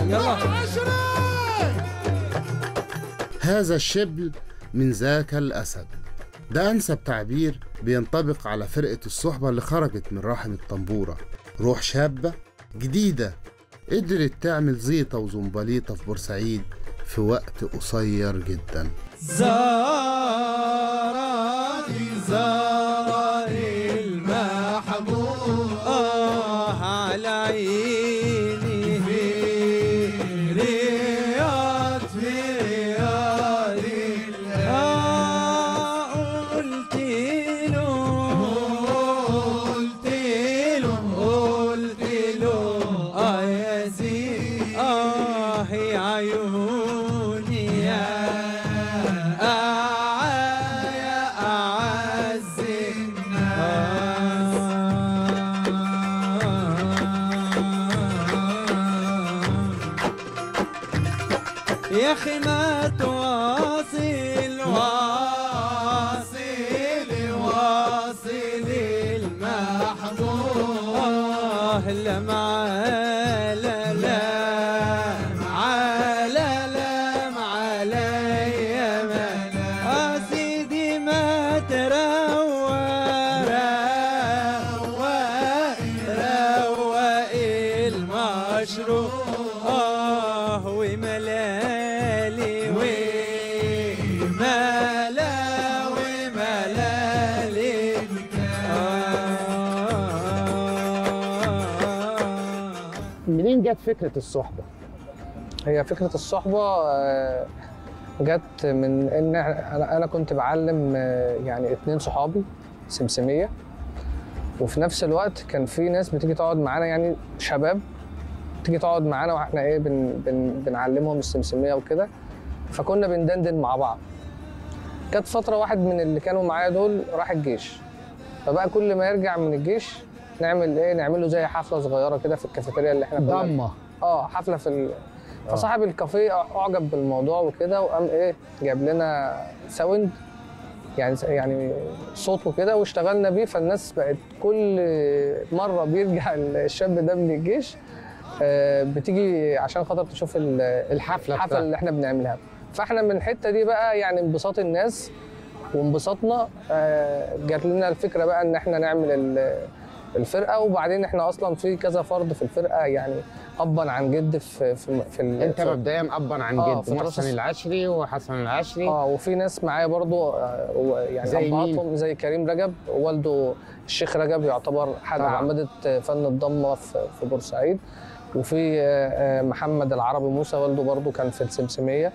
هذا الشبل من ذاك الأسد ده أنسب تعبير بينطبق على فرقة الصحبة اللي خرجت من رحم الطنبورة روح شابة جديدة قدرت تعمل زيطة وزنبليطة في بورسعيد في وقت قصير جدا زارني زارني المحبوب آه على عيني في رياض في رياض آه قلت له قلت له قلت له آه يا زين آه يا عيوني يا أع- يا أعز الناس يا أخي ما تواصل واصل واصل المحبوب آه لا مع لا لا على لا علي ما آه سيدي ما تروى روى روى المشروب آه وملالي وملا وملالي آه منين جت فكره الصحبه هي فكرة الصحبة آه، جت من إن أنا أنا كنت بعلم آه، يعني اتنين صحابي سمسمية وفي نفس الوقت كان في ناس بتيجي تقعد معانا يعني شباب تيجي تقعد معانا واحنا ايه بن بن بنعلمهم السمسمية وكده فكنا بندندن مع بعض جت فترة واحد من اللي كانوا معايا دول راح الجيش فبقى كل ما يرجع من الجيش نعمل ايه نعمل له زي حفلة صغيرة كده في الكافيتيريا اللي احنا كنا ضمه اه حفله في ال... فصاحب الكافيه اعجب بالموضوع وكده وقام ايه جاب لنا ساوند يعني يعني صوت وكده واشتغلنا بيه فالناس بقت كل مره بيرجع الشاب ده من الجيش آه، بتيجي عشان خاطر تشوف ال- الحفله الحفله بتاعتك. اللي احنا بنعملها فاحنا من الحته دي بقى يعني انبساط الناس وانبساطنا آه، جات لنا الفكره بقى ان احنا نعمل ال- الفرقه وبعدين احنا اصلا في كذا فرد في الفرقه يعني ابا عن جد في في, في ال- انت في- مبدئيا ابا عن آه، جد في تراث محسن الص- العشري وحسن العشري اه وفي ناس معايا برضو آه، و- يعني زي مين؟ ابهاتهم زي كريم رجب والده الشيخ رجب يعتبر حد طبعا. عمدة فن الضمه في في بورسعيد وفي آه، آه، محمد العربي موسى والده برضو كان في السمسميه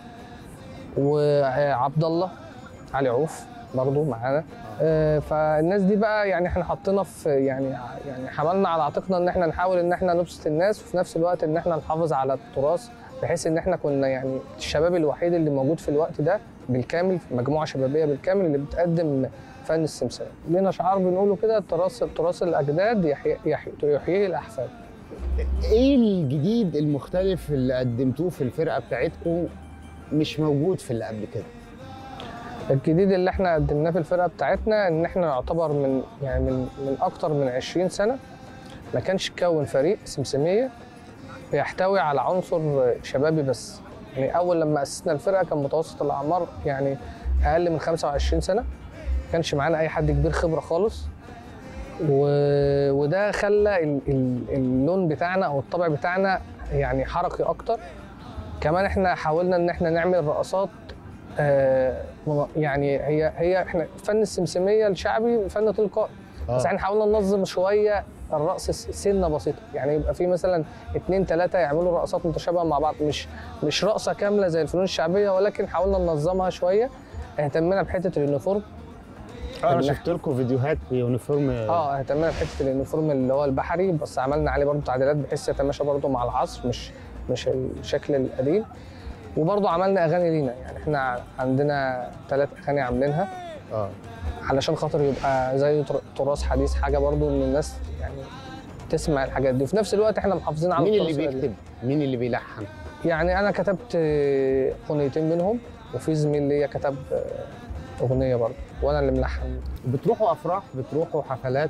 وعبد الله علي عوف برضو معانا آه، فالناس دي بقى يعني احنا حطينا في يعني يعني حملنا على عاتقنا ان احنا نحاول ان احنا نبسط الناس وفي نفس الوقت ان احنا نحافظ على التراث بحيث ان احنا كنا يعني الشباب الوحيد اللي موجود في الوقت ده بالكامل مجموعه شبابيه بالكامل اللي بتقدم فن السمسمه لينا شعار بنقوله كده التراث التراث الاجداد يحيي يحيي- يحييه الاحفاد ايه الجديد المختلف اللي قدمتوه في الفرقه بتاعتكم مش موجود في اللي قبل كده الجديد اللي احنا قدمناه في الفرقه بتاعتنا ان احنا نعتبر من يعني من من اكتر من 20 سنه ما كانش كون فريق سمسميه بيحتوي على عنصر شبابي بس يعني اول لما اسسنا الفرقه كان متوسط الاعمار يعني اقل من 25 سنه ما كانش معانا اي حد كبير خبره خالص و... وده خلى ال... ال... اللون بتاعنا او الطبع بتاعنا يعني حركي اكتر كمان احنا حاولنا ان احنا نعمل رقصات آه، يعني هي هي احنا فن السمسميه الشعبي فن تلقائي آه. بس احنا حاولنا ننظم شويه الرقص س- سنه بسيطه يعني يبقى في مثلا اتنين تلاته يعملوا رقصات متشابهه مع بعض مش مش رقصه كامله زي الفنون الشعبيه ولكن حاولنا ننظمها شويه اهتمينا بحته اليونيفورم انا إن شفت لكم فيديوهات بيونيفورم اه اهتمينا بحته اليونيفورم اللي هو البحري بس عملنا عليه برضه تعديلات بحيث يتماشى برضه مع العصر مش مش الشكل القديم وبرضه عملنا اغاني لينا يعني احنا عندنا ثلاث اغاني عاملينها اه علشان خاطر يبقى زي تر- تراث حديث حاجه برضه ان الناس يعني تسمع الحاجات دي وفي نفس الوقت احنا محافظين على مين اللي التراث القديم. بيكتب مين اللي بيلحن يعني انا كتبت آه، اغنيتين منهم وفي زميل ليا كتب آه، اغنيه برضه وانا اللي ملحن بتروحوا افراح بتروحوا حفلات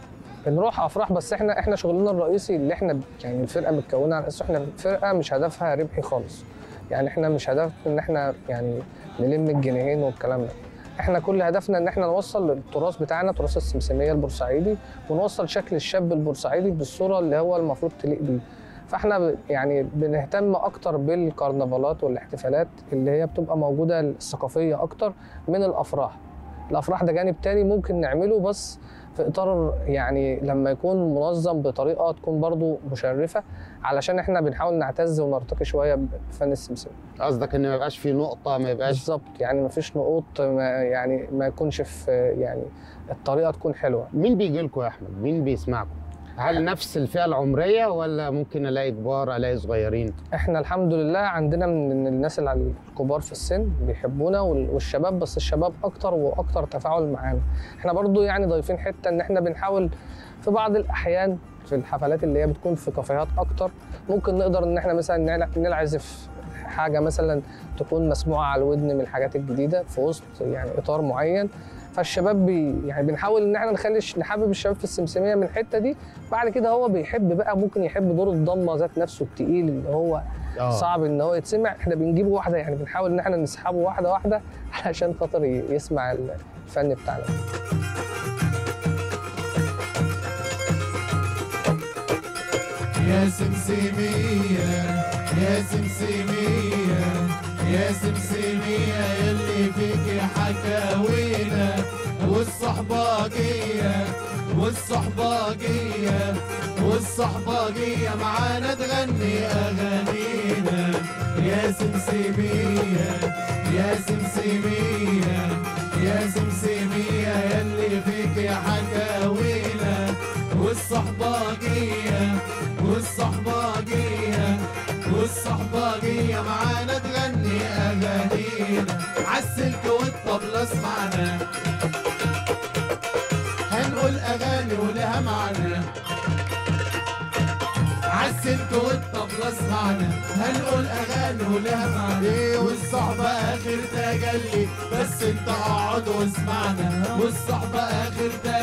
بنروح افراح بس احنا احنا شغلنا الرئيسي اللي احنا يعني الفرقه متكونه على اساس احنا فرقه مش هدفها ربحي خالص يعني احنا مش هدف ان احنا يعني نلم الجنيهين والكلام ده احنا كل هدفنا ان احنا نوصل التراث بتاعنا تراث السمسميه البورسعيدي ونوصل شكل الشاب البورسعيدي بالصوره اللي هو المفروض تليق بيه فاحنا ب- يعني بنهتم اكتر بالكرنفالات والاحتفالات اللي هي بتبقى موجوده الثقافيه اكتر من الافراح الافراح ده جانب تاني ممكن نعمله بس في اطار يعني لما يكون منظم بطريقه تكون برضو مشرفه علشان احنا بنحاول نعتز ونرتقي شويه بفن السمسميه قصدك ان ما يبقاش في نقطه ما يبقاش بالظبط يعني ما فيش نقوط ما يعني ما يكونش في يعني الطريقه تكون حلوه مين بيجي لكم يا احمد مين بيسمعكم هل نفس الفئه العمريه ولا ممكن الاقي كبار الاقي صغيرين احنا الحمد لله عندنا من الناس اللي الكبار في السن بيحبونا وال- والشباب بس الشباب اكتر واكتر تفاعل معانا احنا برضو يعني ضايفين حته ان احنا بنحاول في بعض الاحيان في الحفلات اللي هي بتكون في كافيهات اكتر ممكن نقدر ان احنا مثلا نلع- نلعزف حاجه مثلا تكون مسموعه على الودن من الحاجات الجديده في وسط يعني اطار معين فالشباب بي يعني بنحاول ان احنا نخلي الش- نحبب الشباب في السمسميه من الحته دي بعد كده هو بيحب بقى ممكن يحب دور الضمه ذات نفسه التقيل اللي هو آه. صعب ان هو يتسمع احنا بنجيبه واحده يعني بنحاول ان احنا نسحبه واحده واحده علشان خاطر ي- يسمع الفن بتاعنا يا سمسمية يا سمسمية يا سمسمية يلي فيك حكاوينا والصحباجية والصحباجية والصحباجية معانا تغني أغانينا يا سمسمية يا سمسمية يا سمسمية يلي فيك حكاوينا والصحباجية والصحباجية والصحباجية معانا تغني أغانينا عالسلك والطبلة اسمعنا هنقول أغاني ولها معنى عالسلك والطبلة اسمعنا هنقول أغاني ولها معنى والصحبة آخر تجلي بس انت اقعد واسمعنا والصحبة آخر تجلي